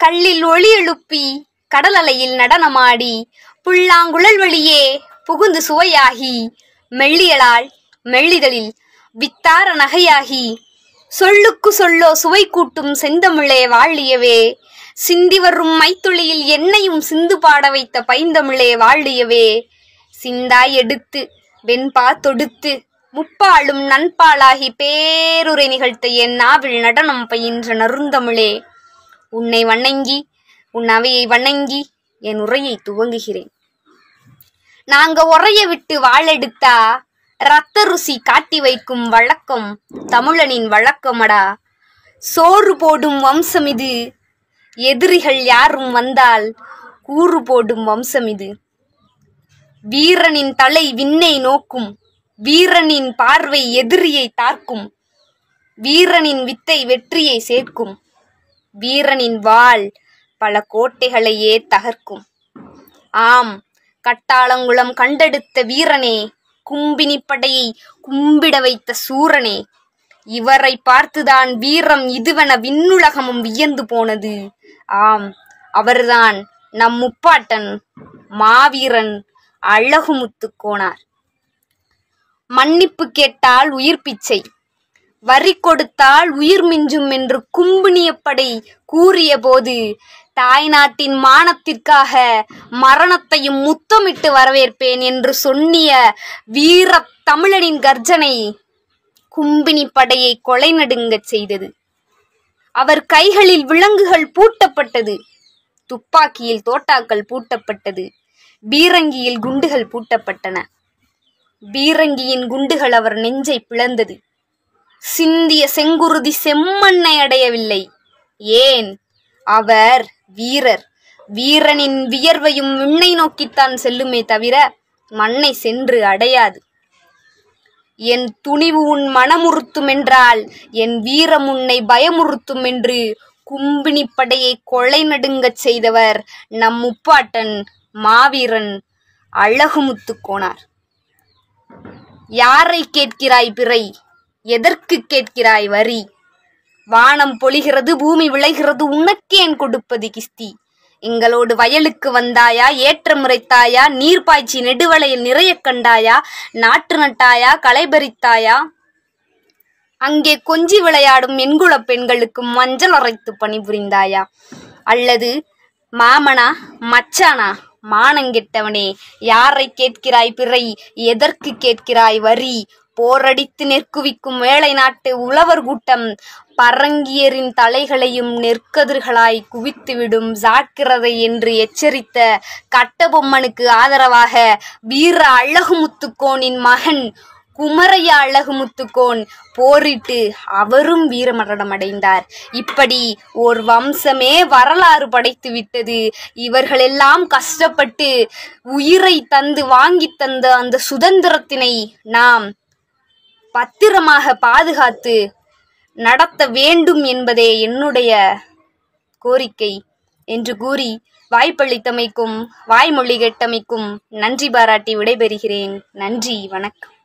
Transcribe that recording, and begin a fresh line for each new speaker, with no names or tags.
கல்லில் ஒளி எழுப்பி கடல் அலையில் நடனமாடி புல்லாங்குழல் வழியே புகுந்து சுவையாகி மெல்லியலால் மெல்லிதழில் வித்தார நகையாகி சொல்லுக்கு சொல்லோ சுவை கூட்டும் செந்தமிழே வாழியவே சிந்தி வரும் மைத்துளியில் என்னையும் சிந்து பாட வைத்த பைந்தமிழே வாழியவே சிந்தாய் எடுத்து வெண்பா தொடுத்து முப்பாலும் நண்பாளாகி பேருரை நிகழ்த்த என் நாவில் நடனம் பயின்ற நறுந்தமிழே உன்னை வணங்கி உன் அவையை வணங்கி என் உரையை துவங்குகிறேன் நாங்க உரைய விட்டு வாழெடுத்தா ரத்த ருசி காட்டி வைக்கும் வழக்கம் தமிழனின் வழக்கமடா சோறு போடும் வம்சம் இது எதிரிகள் யாரும் வந்தால் கூறு போடும் வம்சம் இது வீரனின் தலை விண்ணை நோக்கும் வீரனின் பார்வை எதிரியை தாக்கும் வீரனின் வித்தை வெற்றியை சேர்க்கும் வீரனின் வாள் பல கோட்டைகளையே தகர்க்கும் ஆம் கட்டாளங்குளம் கண்டெடுத்த வீரனே கும்பினி படையை கும்பிட வைத்த சூரனே இவரை பார்த்துதான் வீரம் இதுவென விண்ணுலகமும் வியந்து போனது ஆம் அவர்தான் நம் முப்பாட்டன் மாவீரன் அழகுமுத்து கோனார் மன்னிப்பு கேட்டால் உயிர் பிச்சை வரி கொடுத்தால் உயிர் மிஞ்சும் என்று கும்பினியப்படை கூறிய போது தாய்நாட்டின் மானத்திற்காக மரணத்தையும் முத்தமிட்டு வரவேற்பேன் என்று சொன்னிய வீர தமிழனின் கர்ஜனை கும்பினி படையை கொலை நடுங்கச் செய்தது அவர் கைகளில் விலங்குகள் பூட்டப்பட்டது துப்பாக்கியில் தோட்டாக்கள் பூட்டப்பட்டது பீரங்கியில் குண்டுகள் பூட்டப்பட்டன பீரங்கியின் குண்டுகள் அவர் நெஞ்சை பிளந்தது சிந்திய செங்குருதி செம்மண்ணை அடையவில்லை ஏன் அவர் வீரர் வீரனின் வியர்வையும் விண்ணை நோக்கித்தான் செல்லுமே தவிர மண்ணை சென்று அடையாது என் துணிவு உன் மனமுறுத்தும் என்றால் என் வீரம் உன்னை பயமுறுத்தும் என்று கும்பினி படையை கொலை நடுங்கச் செய்தவர் நம் முப்பாட்டன் மாவீரன் அழகுமுத்து கோனார் யாரை கேட்கிறாய் பிறை எதற்கு கேட்கிறாய் வரி வானம் பொழிகிறது பூமி விளைகிறது உனக்கேன் கொடுப்பது கிஸ்தி எங்களோடு வயலுக்கு வந்தாயா ஏற்ற முறைத்தாயா நீர் பாய்ச்சி நெடுவளையில் நிறைய கண்டாயா நாற்று நட்டாயா களை பறித்தாயா அங்கே கொஞ்சி விளையாடும் எண்குலப் பெண்களுக்கு மஞ்சள் அரைத்து பணிபுரிந்தாயா அல்லது மாமனா மச்சானா மானங்கெட்டவனே யாரை கேட்கிறாய் பிறை எதற்கு கேட்கிறாய் வரி போரடித்து நெற்குவிக்கும் வேளை நாட்டு உழவர் கூட்டம் பரங்கியரின் தலைகளையும் நெற்கதிர்களாய் குவித்துவிடும் ஜாக்கிரதை என்று எச்சரித்த கட்டபொம்மனுக்கு ஆதரவாக வீர அழகுமுத்துக்கோனின் மகன் குமரையா அழகுமுத்துக்கோன் போரிட்டு அவரும் வீரமரணம் அடைந்தார் இப்படி ஓர் வம்சமே வரலாறு படைத்து விட்டது இவர்களெல்லாம் கஷ்டப்பட்டு உயிரை தந்து வாங்கி தந்த அந்த சுதந்திரத்தினை நாம் பத்திரமாக பாதுகாத்து நடத்த வேண்டும் என்பதே என்னுடைய கோரிக்கை என்று கூறி வாய்ப்பளித்தமைக்கும் வாய்மொழி கெட்டமைக்கும் நன்றி பாராட்டி விடைபெறுகிறேன் நன்றி வணக்கம்